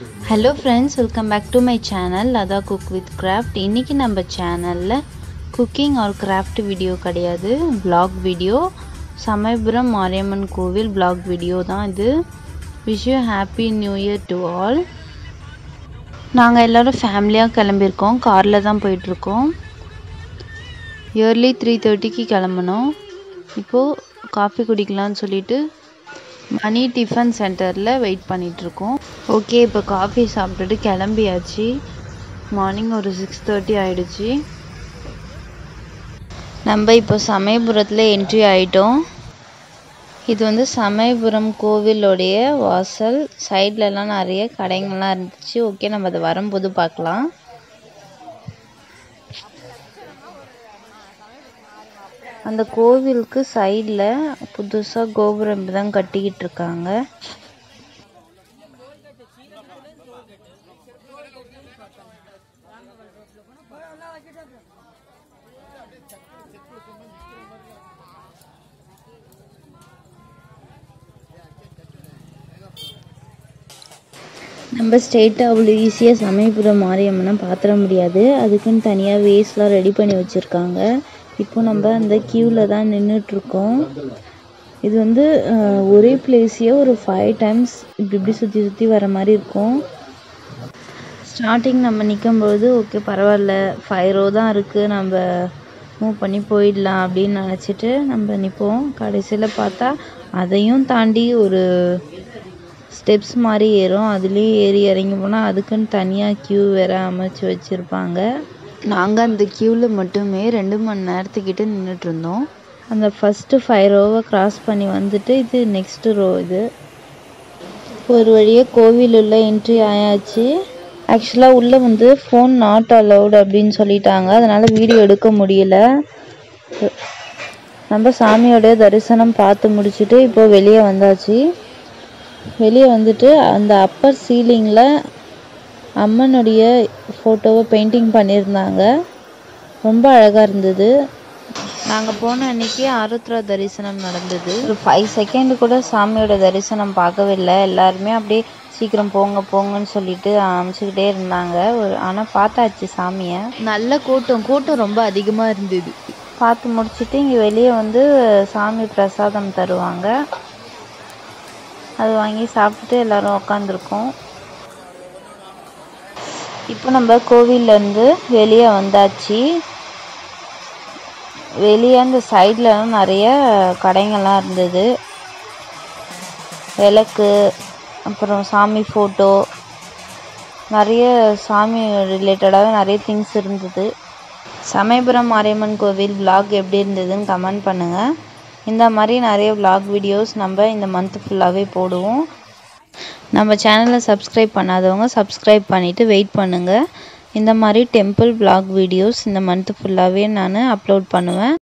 hello friends welcome back to my channel Latha cook with craft இன்றைக்கி நம்ம சேனலில் cooking or craft video கிடையாது vlog video Samayapuram Mariamman கோவில் vlog video தான் இது wish you happy new year to all நாங்கள் எல்லோரும் ஃபேமிலியாக கிளம்பியிருக்கோம் காரில் தான் போயிட்டுருக்கோம் இயர்லி த்ரீ தேர்ட்டிக்கு கிளம்பணும் இப்போது காஃபி குடிக்கலாம்னு சொல்லிட்டு மணி டிஃபன் சென்டரில் வெயிட் பண்ணிகிட்ருக்கோம் ஓகே இப்போ காஃபி சாப்பிட்டுட்டு கிளம்பியாச்சு மார்னிங் ஒரு சிக்ஸ் தேர்ட்டி ஆயிடுச்சு நம்ம இப்போ சமயபுரத்தில் என்ட்ரி ஆயிட்டோம் இது வந்து சமயபுரம் கோவிலோடைய வாசல் சைட்லலாம் நிறைய கடைங்கள்லாம் இருந்துச்சு ஓகே நம்ம அதை வரும்போது பார்க்கலாம் அந்த கோவிலுக்கு சைடில் புதுசாக கோபுரம் தான் கட்டிக்கிட்டு இருக்காங்க நம்ம ஸ்ட்ரெயிட்டாக அவ்வளோ ஈஸியாக சமயபுரம் மாரியம்மனை பார்த்துட முடியாது அதுக்குன்னு தனியாக வேஸ்ட்லாம் ரெடி பண்ணி வச்சுருக்காங்க இப்போ நம்ம அந்த க்யூவில் தான் நின்றுட்டுருக்கோம் இது வந்து அஹ், ஒரே பிளேஸையே ஒரு ஃபைவ் டைம்ஸ் இப்படி இப்படி சுற்றி சுற்றி வர மாதிரி இருக்கும் ஸ்டார்டிங் நம்ம நிற்கும்பொழுது ஓகே பரவாயில்ல ஃபைவ் ரோ தான் இருக்குது நம்ம மூவ் பண்ணி போயிடலாம் அப்படின்னு நினச்சிட்டு நம்ம நிற்போம் கடைசியில் பார்த்தா அதையும் தாண்டி ஒரு ஸ்டெப்ஸ் மாதிரி ஏறும் அதுலேயும் ஏறி இறங்கி போனால் அதுக்குன்னு தனியாக க்யூ வேற அமைச்சு வச்சுருப்பாங்க நாங்கள் அந்த க்யூவில் மட்டுமே ரெண்டு மணி நேரத்துக்கிட்ட நின்றுட்டு இருந்தோம் அந்த ஃபஸ்ட்டு ஃபைவ் ரோவை கிராஸ் பண்ணி வந்துட்டு இது நெக்ஸ்ட்டு ரோ இது ஒரு வழியாக கோவில் உள்ள என்ட்ரி ஆயாச்சு ஆக்சுவலாக உள்ளே வந்து ஃபோன் நாட் அலௌட் அப்படின்னு சொல்லிட்டாங்க அதனால் வீடியோ எடுக்க முடியல நம்ம சாமியோட தரிசனம் பார்த்து முடிச்சுட்டு இப்போ வெளியே வந்தாச்சு வெளியே வந்துட்டு அந்த அப்பர் சீலிங்கில் அம்மனுடைய ஃபோட்டோவை பெயிண்டிங் பண்ணியிருந்தாங்க ரொம்ப அழகாக இருந்தது நாங்கள் போன அன்னைக்கு ஆருத்ரா தரிசனம் நடந்தது ஒரு ஃபைவ் செகண்ட் கூட சாமியோட தரிசனம் பார்க்கவில்லை எல்லாருமே அப்படியே சீக்கிரம் போங்க போங்கன்னு சொல்லிட்டு அமுச்சுக்கிட்டே இருந்தாங்க ஒரு ஆனால் பார்த்தாச்சு சாமியை நல்ல கூட்டம் கூட்டம் ரொம்ப அதிகமாக இருந்தது பார்த்து முடிச்சுட்டு இங்கே வெளியே வந்து சாமி பிரசாதம் தருவாங்க அது வாங்கி சாப்பிட்டுட்டு எல்லாரும் உக்காந்துருக்கோம் இப்போ நம்ம கோவில்லேருந்து வெளியே வந்தாச்சு வெளியே அந்த சைட்லலாம் நிறைய கடைங்கள்லாம் இருந்தது விளக்கு அப்புறம் சாமி ஃபோட்டோ நிறைய சாமி ரிலேட்டடாகவே நிறைய திங்ஸ் இருந்தது சமயபுரம் மாரியம்மன் கோவில் vlog எப்படி இருந்ததுன்னு கமெண்ட் பண்ணுங்கள் இந்த மாதிரி நிறைய vlog வீடியோஸ் நம்ம இந்த மந்த் ஃபுல்லாகவே போடுவோம் நம்ம சேனலை சப்ஸ்கிரைப் பண்ணாதவங்க சப்ஸ்கிரைப் பண்ணிவிட்டு வெயிட் பண்ணுங்கள் இந்த மாதிரி டெம்பிள் vlog வீடியோஸ் இந்த மந்த் ஃபுல்லாகவே நான் அப்லோட் பண்ணுவேன்